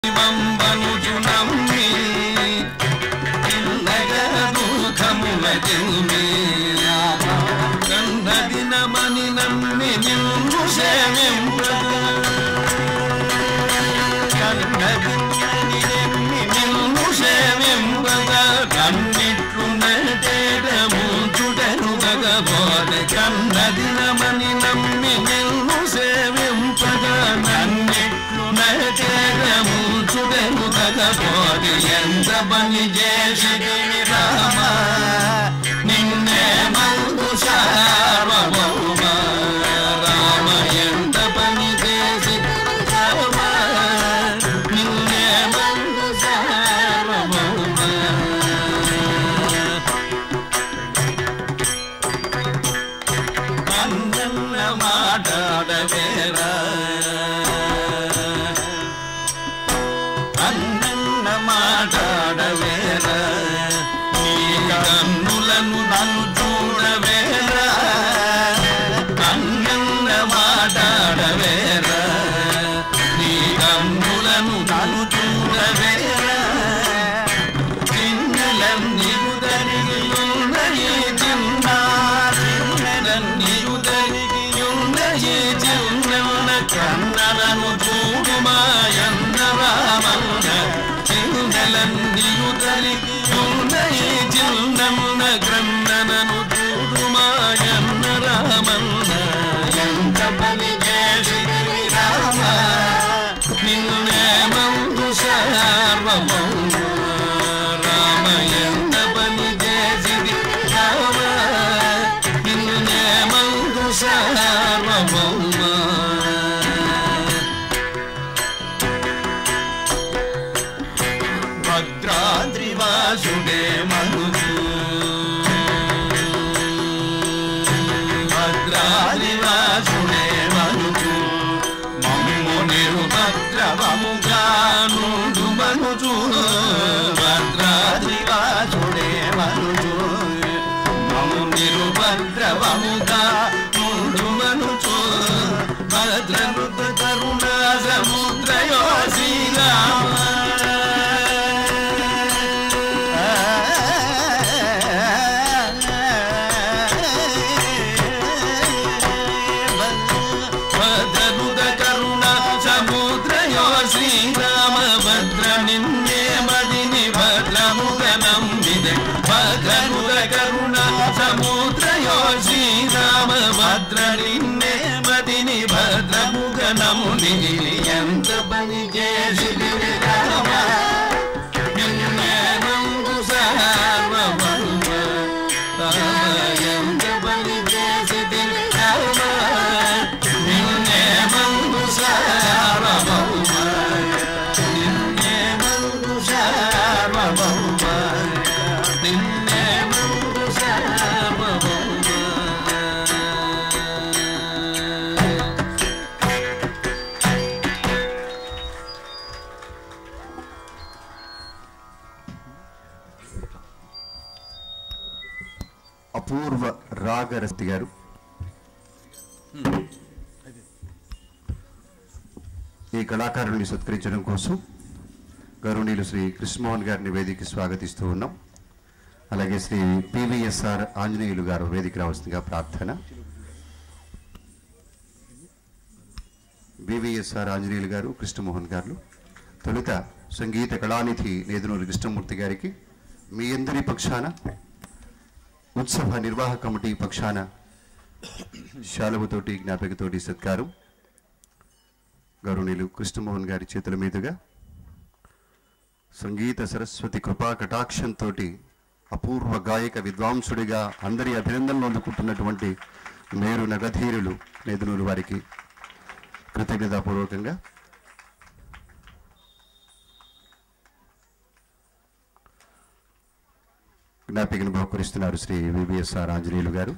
వంబనుచు నమ్మి చిన్నగ దుఃఖముల చెల్మి కన్నదినమని నమ్మి నిన్ను సేవింపగా కన్నదినమని నమ్మి నిన్ను సేవింపగా కన్నిట్లున్నటేటము చుడను గగబోధ కన్నదినమని నమ్మి నిన్ను సేవింపగా నన్నిట్లున్నటేటము చుడను గగబోధ ఎంత పని చేసి రామ నిన్నే మందు సార్వభౌమ రామ ఎంత పని చేసి రామ నిన్నే మందు సార్వభౌమ అన్నన్న మాట్లాడవేరా అన్నన్న మాట్లాడవేరా నీ కన్నులను నన్ను చూడవేరా అన్నన్న మాట్లాడవేరా నీ కన్నులను నన్ను చూడవేరా చిన్నలన్నీ ఉదరిగియున్నయి చిన్న చిన్నలన్నీ ఉదరిగియున్నయి చిన్నన కన్ననను చూడుమాయన్న రామన్న చిన్నలన్నీ ఉదరిగియున్నయి చిన్నమున గ్రంథనను చూడుమాయన్న రామన్న ఎంత పని చేసి రామ నిన్నే మందు సార్వభౌమ రామ ఎంత పని చేసిది రామ నిన్నే మందు సార్వభౌమ భద్రాద్రివాసుడే మనుజు భద్రాద్రివాసుడే మనుజు మమ్ము నిరుభద్రవముగాను మనుజు భద్రాద్రివాసుడే మనుజు మమ్ము నిరుభద్రవముగా నుండు మనుజు భద్రనుత కరుణా సముద్రయో భద్రనుత కరుణ సముద్రయో శ్రీరామ భద్ర నిన్నే మదిని భద్రముగ నంబిదే భద్రనుత కరుణ సముద్రయో శ్రీరామ భద్ర నిన్నే మదిని భద్రముగ నముని ఎంత పని చేసి రామ నిన్నే నందు సార్వభౌమ రామ ఎంత పని చేసి రామ నిన్నే మందు సార్వభౌమ నిన్నే మందు సార్వభౌమ నిన్నే మందు సార్వభౌమ అపూర్వ రాగరస్తి గారు ఈ కళాకారుల్ని సత్కరించడం కోసం గౌరవనీయులు శ్రీ కృష్ణమోహన్ గారిని వేదికకి స్వాగతిస్తూ ఉన్నాం అలాగే శ్రీ పివిఎస్ఆర్ ఆంజనేయులు గారు వేదిక రావాల్సిందిగా ప్రార్థన బివిఎస్ఆర్ ఆంజనేయులు గారు కృష్ణమోహన్ గారు తొలుత సంగీత కళానిధి నేదునూరి కృష్ణమూర్తి గారికి మీ అందరి పక్షాన ఉత్సవ నిర్వాహక కమిటీ పక్షాన శాలువతోటి జ్ఞాపికతోటి సత్కారం గౌరవనీయులు కృష్ణమోహన్ గారి చేతుల మీదుగా సంగీత సరస్వతి కృపా కటాక్షంతో అపూర్వ గాయక విద్వాంసుడిగా అందరి అభినందనలు అందుకుంటున్నటువంటి మేరు నగధీరులు నేదునూరు వారికి కృతజ్ఞతాపూర్వకంగా జ్ఞాపికను బహుకరిస్తున్నారు శ్రీ వివిఎస్ఆర్ ఆంజనేయులు గారు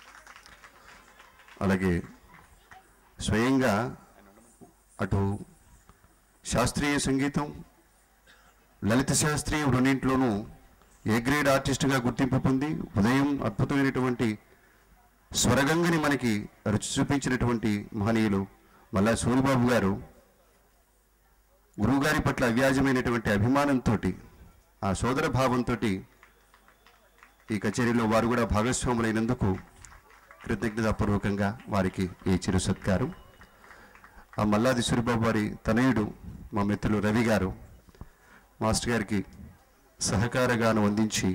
అలాగే స్వయంగా అటు శాస్త్రీయ సంగీతం లలిత శాస్త్రీయ రెండింటిలోనూ ఏ గ్రేడ్ ఆర్టిస్టుగా గుర్తింపు పొంది ఉదయం అద్భుతమైనటువంటి స్వరగంగని మనకి రుచి చూపించినటువంటి మహనీయులు మల్లా సూరిబాబు గారు గురువుగారి పట్ల అవ్యాజమైనటువంటి అభిమానంతో ఆ సోదర భావంతో ఈ కచేరీలో వారు కూడా భాగస్వాములైనందుకు కృతజ్ఞతాపూర్వకంగా వారికి ఈ చిరు సత్కారం ఆ మల్లాది సూరిబాబు వారి తనయుడు మా మిత్రులు రవి గారు మాస్టర్ గారికి సహకారగాను అందించి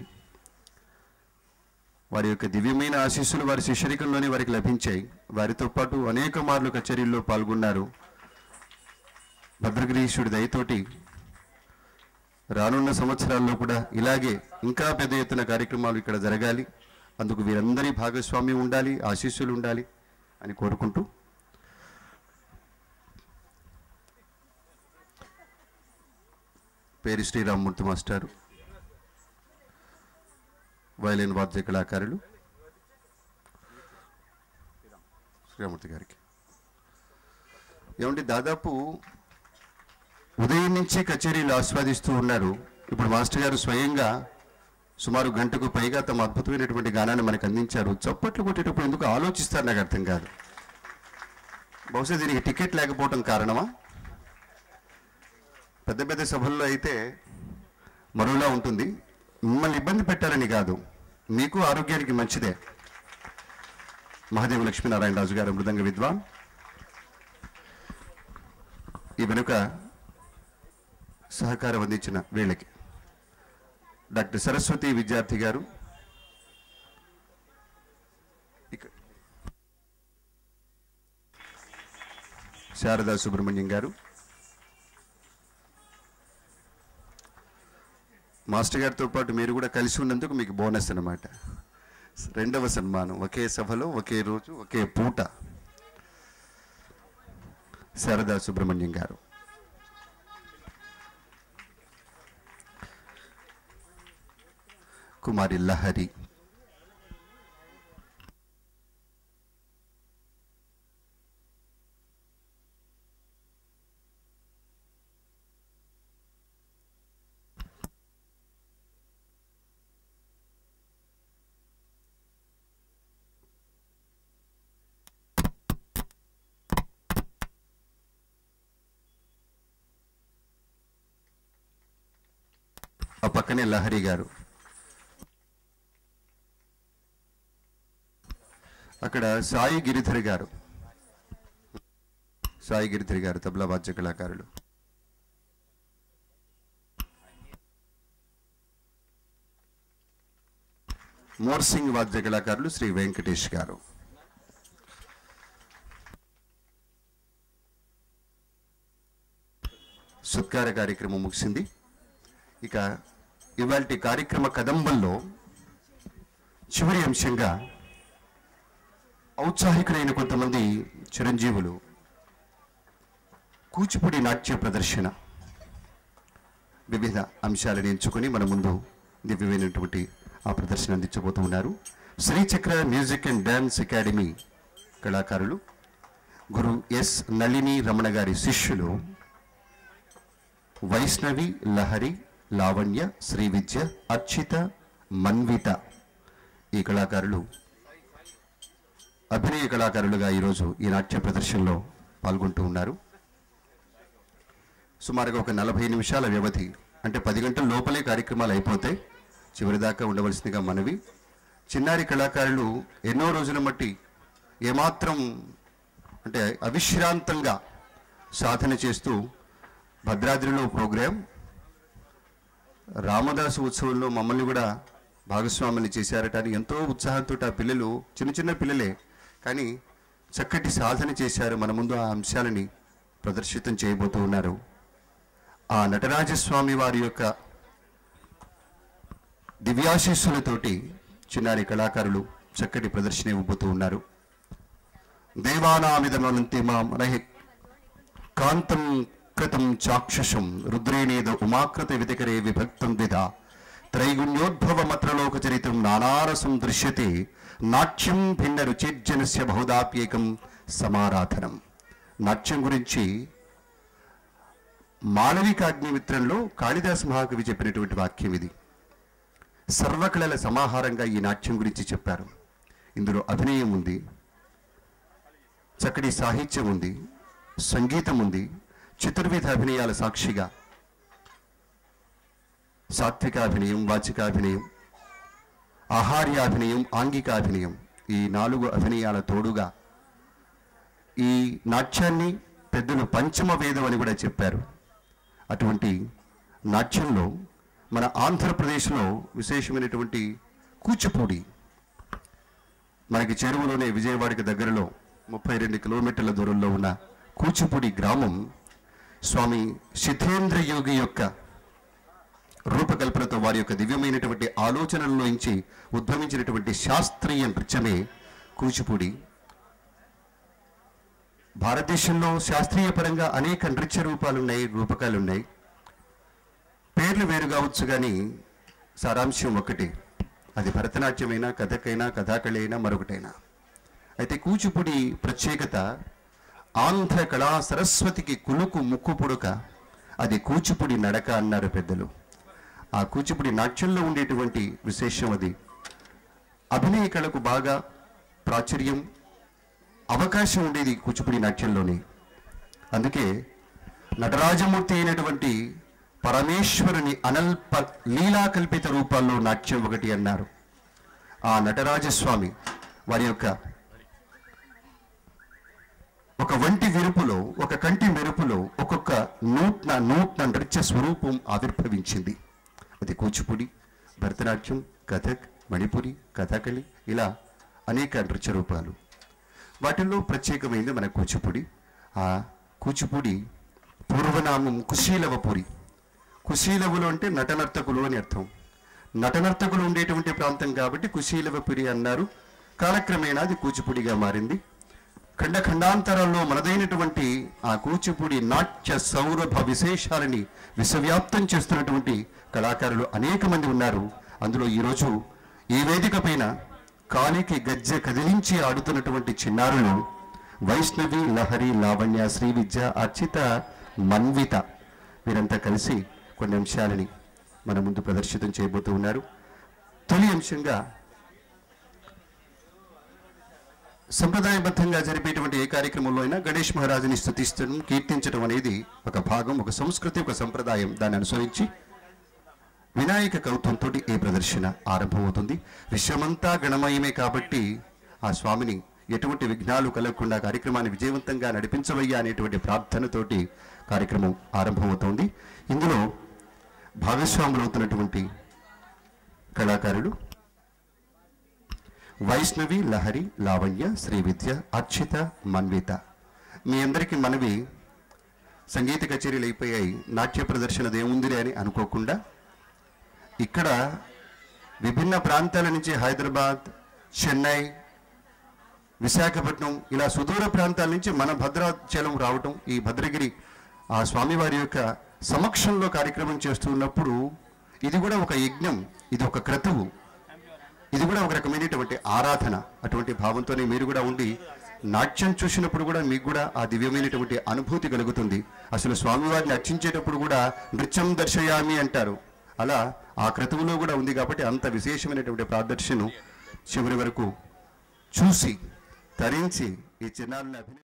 వారి యొక్క దివ్యమైన ఆశీస్సులు వారి శిష్యరికంలోనే వారికి లభించాయి వారితో పాటు అనేక మార్లు కచేరీల్లో పాల్గొన్నారు భద్రగిరీశుడి దయతోటి రానున్న సంవత్సరాల్లో కూడా ఇలాగే ఇంకా పెద్ద ఎత్తున కార్యక్రమాలు ఇక్కడ జరగాలి అందుకు వీరందరి భాగస్వామ్యం ఉండాలి ఆశీస్సులు ఉండాలి అని కోరుకుంటూ పేరు శ్రీరామ్మూర్తి మాస్టారు వయలిన్ వాద్య కళాకారులు శ్రీరామూర్తి గారికి ఏమంటే దాదాపు ఉదయం నుంచి కచేరీలు ఆస్వాదిస్తూ ఉన్నారు ఇప్పుడు మాస్టర్ గారు స్వయంగా సుమారు గంటకు పైగా తమ అద్భుతమైనటువంటి గానాన్ని మనకు అందించారు చప్పట్లు కొట్టేటప్పుడు ఎందుకు ఆలోచిస్తారు నాకు అర్థం కాదు బహుశా దీనికి టికెట్ లేకపోవడం కారణమా పెద్ద పెద్ద సభల్లో అయితే మరోలా ఉంటుంది మిమ్మల్ని ఇబ్బంది పెట్టాలని కాదు మీకు ఆరోగ్యానికి మంచిదే మహాదేవ లక్ష్మీనారాయణ రాజు గారు మృదంగ విద్వాన్ ఈ వెనుక సహకారం అందించిన వీళ్ళకి డాక్టర్ సరస్వతి విద్యార్థి గారు ఇక శారదా సుబ్రహ్మణ్యం గారు మాస్టర్ గారితో పాటు మీరు కూడా కలిసి ఉన్నందుకు మీకు బోనస్ అన్నమాట రెండవ సన్మానం ఒకే సభలో ఒకే రోజు ఒకే పూట శారదా సుబ్రహ్మణ్యం గారు కుమారి లహరి ఆ పక్కనే లహరి గారు అక్కడ సాయి గిరిధర్ గారు సాయి గిరిధర్ గారు తబలా వాద్య కళాకారులు మోర్సింగ్ వాద్య కళాకారులు శ్రీ వెంకటేష్ గారు సత్కార కార్యక్రమం ముగిసింది ఇక ఇవాళ కార్యక్రమ కదంబంలో చివరి అంశంగా ఔత్సాహికులైన కొంతమంది చిరంజీవులు కూచిపూడి నాట్య ప్రదర్శన వివిధ అంశాలను ఎంచుకొని మన ముందు దివ్యమైనటువంటి ఆ ప్రదర్శన అందించబోతూ ఉన్నారు Srichakra music and dance academy కళాకారులు గురు ఎస్ నళిని రమణ గారి శిష్యులు వైష్ణవి లహరి లావణ్య శ్రీ విద్య అర్చిత మన్విత ఈ కళాకారులు అభినయ కళాకారులుగా ఈరోజు ఈ నాట్య ప్రదర్శనలో పాల్గొంటూ ఉన్నారు సుమారుగా ఒక నలభై నిమిషాల వ్యవధి అంటే పది గంటల లోపలే కార్యక్రమాలు అయిపోతాయి చివరిదాకా ఉండవలసిందిగా మనవి చిన్నారి కళాకారులు ఎన్నో రోజుల మట్టి ఏమాత్రం అంటే అవిశ్రాంతంగా సాధన చేస్తూ భద్రాద్రిలో ప్రోగ్రాం రామదాసు ఉత్సవంలో మమ్మల్ని కూడా భాగస్వాములు చేశారట అని ఎంతో ఉత్సాహంతో ఆ పిల్లలు చిన్న చిన్న పిల్లలే కానీ చక్కటి సాధన చేశారు మన ముందు ఆ అంశాలని ప్రదర్శితం చేయబోతూ ఉన్నారు ఆ నటరాజస్వామి వారి యొక్క దివ్యాశీస్సులతోటి చిన్నారి కళాకారులు చక్కటి ప్రదర్శన ఇవ్వబోతూ ఉన్నారు దేవానామిదమనంతి మాం రహి కాంతం కృతం చాక్షుషం రుద్రేణేద ఉమాకృత విధికరే విభక్తం విధ త్రైగుణ్యోద్భవమత్రలోక చరితం నానారసం దృశ్యతే నాట్యం భిన్న రుచిర్జనస్య బహుదాప్యేకం సమారాధనం నాట్యం గురించి మాళవికాగ్నిమిత్రంలో కాళిదాస్ మహాకవి చెప్పినటువంటి వాక్యం ఇది సర్వకళల సమాహారంగా ఈ నాట్యం గురించి చెప్పారు ఇందులో అభినయం ఉంది చక్కటి సాహిత్యం ఉంది సంగీతం ఉంది చతుర్విధ అభినయాల సాక్షిగా సాత్వికాభినయం వాచికాభినయం ఆహార్యాభినయం ఆంగికాభినయం ఈ నాలుగు అభినయాల తోడుగా ఈ నాట్యాన్ని పెద్దలు పంచమ వేదం అని కూడా చెప్పారు అటువంటి నాట్యంలో మన ఆంధ్రప్రదేశ్లో విశేషమైనటువంటి కూచిపూడి మనకి చెరువులోనే విజయవాడకి దగ్గరలో ముప్పై రెండు కిలోమీటర్ల దూరంలో ఉన్న కూచిపూడి గ్రామం స్వామి సిద్ధేంద్ర యోగి యొక్క రూపకల్పనతో వారి యొక్క దివ్యమైనటువంటి ఆలోచనల్లోంచి ఉద్భవించినటువంటి శాస్త్రీయ నృత్యమే కూచిపూడి భారతదేశంలో శాస్త్రీయ పరంగా అనేక నృత్య రూపాలు ఉన్నాయి రూపకాలు ఉన్నాయి పేర్లు వేరు కావచ్చు కానీ సారాంశం ఒకటి అది భరతనాట్యమైనా కథకైనా కథాకళి అయినా మరొకటైనా అయితే కూచిపూడి ప్రత్యేకత ఆంధ్ర కళా సరస్వతికి కులుకు ముక్కు పుడక అది కూచిపూడి నడక అన్నారు పెద్దలు ఆ కూచిపూడి నాట్యంలో ఉండేటువంటి విశేషం అది అభినయ కళకు బాగా ప్రాచుర్యం అవకాశం ఉండేది కూచిపూడి నాట్యంలోనే అందుకే నటరాజమూర్తి అయినటువంటి పరమేశ్వరుని అనల్ప లీలాకల్పిత రూపాల్లో నాట్యం ఒకటి అన్నారు ఆ నటరాజస్వామి వారి యొక్క ఒక వంటి విరుపులో ఒక కంటి మెరుపులో ఒక్కొక్క నూట్న నూట్న నృత్య స్వరూపం ఆవిర్భవించింది అది కూచిపూడి భరతనాట్యం కథక్ మణిపురి కథకళి ఇలా అనేక నృత్య రూపాలు వాటిల్లో ప్రత్యేకమైంది మన కూచిపూడి ఆ కూచిపూడి పూర్వనామం కుశీలవపురి కుశీలవులు అంటే నటనర్తకులు అని అర్థం నటనర్తకులు ఉండేటువంటి ప్రాంతం కాబట్టి కుశీలవపురి అన్నారు కాలక్రమేణా అది కూచిపూడిగా మారింది ఖండ ఖండాంతరాల్లో మనదైనటువంటి ఆ కూచిపూడి నాట్య సౌరభ విశేషాలని విశ్వవ్యాప్తం చేస్తున్నటువంటి కళాకారులు అనేక మంది ఉన్నారు అందులో ఈరోజు ఈ వేదిక పైన కాలికి గజ్జె కదిలించి ఆడుతున్నటువంటి చిన్నారులు వైష్ణవి లహరి లావణ్య శ్రీ విద్య అర్చిత మన్విత వీరంతా కలిసి కొన్ని అంశాలని మన ముందు ప్రదర్శితం చేయబోతూ ఉన్నారు తొలి అంశంగా సంప్రదాయబద్ధంగా జరిపేటువంటి ఏ కార్యక్రమంలో అయినా గణేష్ మహారాజుని స్థుతిస్తడం కీర్తించడం అనేది ఒక భాగం ఒక సంస్కృతి ఒక సంప్రదాయం దాన్ని అనుసరించి వినాయక కౌతంతో ఈ ప్రదర్శన ఆరంభమవుతుంది విశ్వమంతా గణమయమే కాబట్టి ఆ స్వామిని ఎటువంటి విఘ్నాలు కలగకుండా కార్యక్రమాన్ని విజయవంతంగా నడిపించవయ్యా అనేటువంటి ప్రార్థనతోటి కార్యక్రమం ఆరంభమవుతోంది ఇందులో భాగస్వాములవుతున్నటువంటి కళాకారులు వైష్ణవి లహరి లావణ్య శ్రీ విద్య అర్చిత మన్విత మీ అందరికీ మనవి సంగీత కచేరీలు అయిపోయాయి నాట్య ప్రదర్శనది ఏముందిలే అని అనుకోకుండా ఇక్కడ విభిన్న ప్రాంతాల నుంచి హైదరాబాద్ చెన్నై విశాఖపట్నం ఇలా సుదూర ప్రాంతాల నుంచి మన భద్రాచలం రావటం ఈ భద్రగిరి ఆ స్వామివారి యొక్క సమక్షంలో కార్యక్రమం చేస్తున్నప్పుడు ఇది కూడా ఒక యజ్ఞం ఇది ఒక క్రతువు ఇది కూడా ఒక రకమైనటువంటి ఆరాధన అటువంటి భావంతోనే మీరు కూడా ఉండి నాట్యం చూసినప్పుడు కూడా మీకు కూడా ఆ దివ్యమైనటువంటి అనుభూతి కలుగుతుంది అసలు స్వామివారిని అర్చించేటప్పుడు కూడా నృత్యం దర్శయామి అంటారు అలా ఆ క్రతువులో కూడా ఉంది కాబట్టి అంత విశేషమైనటువంటి ప్రాదర్శను చివరి వరకు చూసి తరించి ఈ చిన్నారుని అభినయ